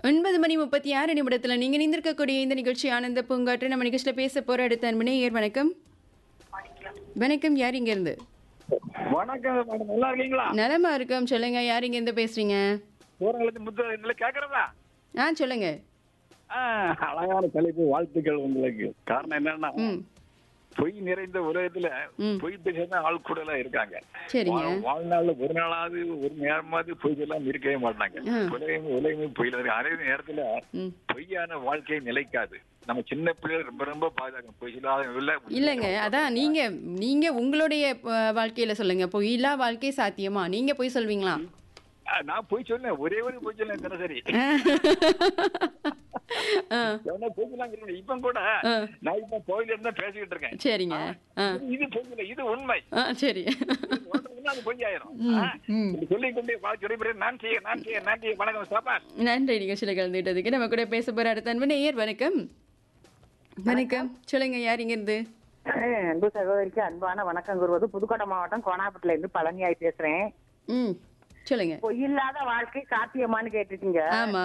ஒன்பது மணி முப்பத்தி ஆறு நிமிடத்தில் நீங்கள் நிந்திருக்கக்கூடிய இந்த நிகழ்ச்சி ஆனந்த பூங்காற்று நம்ம நிகழ்ச்சியில் பேச போகிற அடுத்த அன்பனே ஏர் வணக்கம் வணக்கம் யார் இங்கேருந்து வணக்கம் மேடம் நல்லா இருக்கீங்களா நலமா இருக்கோம் சொல்லுங்க யார் இங்கேருந்து பேசுறீங்க போறவங்களுக்கு முத்த இதுல கேக்குறதா ஆ சொல்லுங்க ஆ, அழகான தலைப்பு வாழ்த்துக்கள் உங்களுக்கு காரணம் என்னன்னா ம் பொய் நிறைந்த உலகத்துல ம். பொய் பேசுற ஆள் கூட எல்லாம் இருக்காங்க சரிங்க வாழ்- வாழ்நாள்ல ஒரு நாளாவது ஒரு நேரமாவது பொய் எல்லாம் இருக்கவே மாட்டாங்க ஆ. உலகமே உலகமே பொய்யில இருக்கு அதே நேரத்துல ம் பொய்யான வாழ்க்கை நிலைக்காது நம்ம சின்ன பிள்ளைகள் ரொம்ப ரொம்ப பாதுகாக்கணும் பொய் சொல்லாத இல்ல இல்லைங்க அதான் நீங்க நீங்க உங்களுடைய அஹ், வாழ்க்கையில சொல்லுங்க பொய்யில்லா வாழ்க்கை சாத்தியமா நீங்க பொய் சொல்வீங்களா ஆ, நான் பொய் சொன்னேன் ஒரே ஒரு பொய் சொன்னேன் தினசரி ஆ, எவனா பொய் சொல்லாம இருக்கணும். இப்ப கூட ஆ. நான் இப்ப கோயில இருந்தா பேசிக்கிட்டு இருக்கேன் சரிங்க ஆ இது பொய் இல்லை இது உண்மை ஆ சரி ஒன்றும் அது பொய்யாயிரும் ஆ? ம். இப்படி சொல்லிக் கொண்டே வாழ்க்கை விடைபெறுகிறேன். நான் செய்ய நான் செய்ய நான் செய்ய வணக்கம் சாப்பா நன்றி நிகழ்ச்சியில் கலந்துட்டதுக்கு நம்ம கூட பேச போற அடுத்த அன்பு நேயர் வணக்கம் வணக்கம் சொல்லுங்க யார் இங்கிருந்து அன்பு சகோதரிக்கு அன்பான வணக்கம் கூறுவது புதுக்கோட்டை மாவட்டம் கோணாப்பட்டில இருந்து பழனியாய் பேசுறேன் ம் சொல்லுங்க பொய்யில்லாத வாழ்க்கை சாத்தியமான்னு கேட்டிருக்கீங்க ஆமா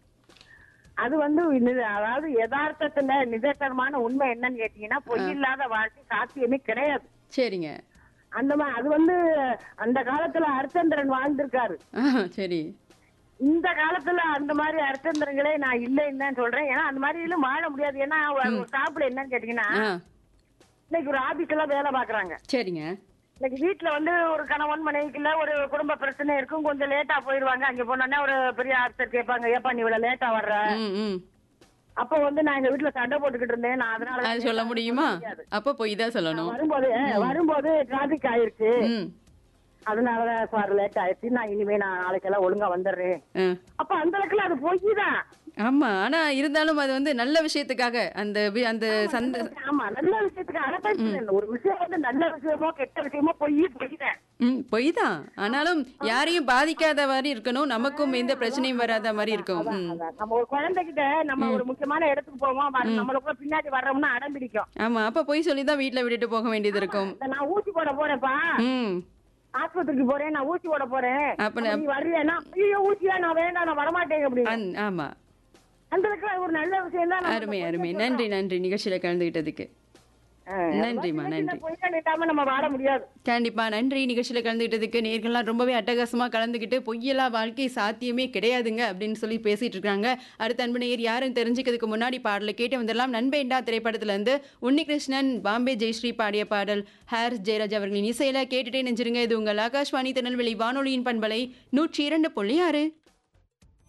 அது வந்து நி- அதாவது யதார்த்தத்துல நிதர்சனமான உண்மை என்னன்னு கேட்டீங்கன்னா பொய்யில்லாத வாழ்க்கை சாத்தியமே கிடையாது சரிங்க அந்த மாதிரி அது வந்து அந்த காலத்துல அர்த்தந்திரன் வாழ்ந்திருக்காரு ஆ சரி இந்த காலத்துல அந்த மாதிரி அர்த்தந்திரங்களே நான் இல்லைன்னு தான் சொல்றேன் ஏன்னா அந்த மாதிரி எல்லாம் வாழ முடியாது ஏன்னா ஒரு ஸ்டாப்ல என்னன்னு கேட்டீங்கன்னா ஆ இன்னைக்கு ஒரு ஆபீஸ்ல வேலை பாக்குறாங்க சரிங்க இன்னைக்கு வீட்டுல வந்து ஒரு கணவன் மனைவிக்குள்ள ஒரு குடும்ப பிரச்சனை இருக்கும் கொஞ்சம் லேட்டா போயிடுவாங்க அங்க போனோடனே ஒரு பெரிய ஆஃபீஸர் கேட்பாங்க ஏப்பா நீ இவ்வளவு லேட்டா வர்ற ம் ம் அப்ப வந்து நான் எங்க வீட்டுல சண்டை போட்டுக்கிட்டு இருந்தேன் நான் அதனால அது சொல்ல முடியுமா அப்போ பொய் தான் சொல்லணும் வரும்போது வரும்போது டிராபிக் ஆயிருச்சு ம் அதனாலதான் சார் லேட் ஆயிடுச்சு நான் இனிமே நான் நாளைக்கெல்லாம் ஒழுங்கா வந்துடுறேன் ஆ அப்ப அந்த அளவுக்குல அது பொய் தான் ஆமா ஆனா இருந்தாலும் அது வந்து நல்ல விஷயத்துக்காக அந்த வி- அந்த சந்த ஆமா நல்ல விஷயத்துக்கு அதான் சொன்னேன். ஒரு விஷயம் வந்து நல்ல விஷயமோ கெட்ட விஷயமோ பொய் பொய் தான் ம் பொய் தான் ஆனாலும் யாரையும் பாதிக்காத மாதிரி இருக்கணும் நமக்கும் எந்த பிரச்சனையும் வராத மாதிரி இருக்கும் ம் அதான். நம்ம ஒரு குழந்தைகிட்ட நம்ம ஒரு முக்கியமான இடத்துக்கு போவோம் வர- நம்மளுக்குள்ள பின்னாடி வர்றோம்னா அடம் பிடிக்கும் ஆமா அப்ப பொய் சொல்லி தான் வீட்ல விட்டுட்டு போக வேண்டியது இருக்கும் இந்த நான் ஊசி போட போறேன்ப்பா ம் ஆஸ்பத்திரிக்கு போறேன் நான் ஊசி போட போறேன் அப்ப அப்ப நான்- நீ வர்றியா ஐயோ ஊசியா நான் வேண்டாம் நான் வரமாட்டேன் அப்படின்னு அந்- ஆமா அந்த இடத்துல ஒரு நல்ல விஷயம் தான் அருமை அருமை நன்றி நன்றி நிகழ்ச்சியில கலந்துகிட்டதுக்கு நன்றிம்மா நன்றி பொய்யாம நம்ம வாழ முடியாது கண்டிப்பா நன்றி நிகழ்ச்சியில கலந்துகிட்டதுக்கு நேர்கள்லாம் ரொம்பவே அட்டகாசமா கலந்துக்கிட்டு பொய்யலா வாழ்க்கை சாத்தியமே கிடையாதுங்க அப்படின்னு சொல்லி பேசிட்டு இருக்காங்க அடுத்த அன்பு நேயர் யாருன்னு தெரிஞ்சுக்கிறதுக்கு முன்னாடி பாடலை கேட்டு வந்துடலாம் நண்பேண்டா திரைப்படத்துல இருந்து உன்னிகிருஷ்ணன் பாம்பே ஜெயஸ்ரீ பாடிய பாடல் ஹாரிஸ் ஜெயராஜ் அவர்களின் இசையில கேட்டுட்டே நெஞ்சிருங்க இது உங்கள் ஆகாஷ்வாணி திருநெல்வேலி வானொலியின் பண்பலை நூற்றி இரண்டு புள்ளி ஆறு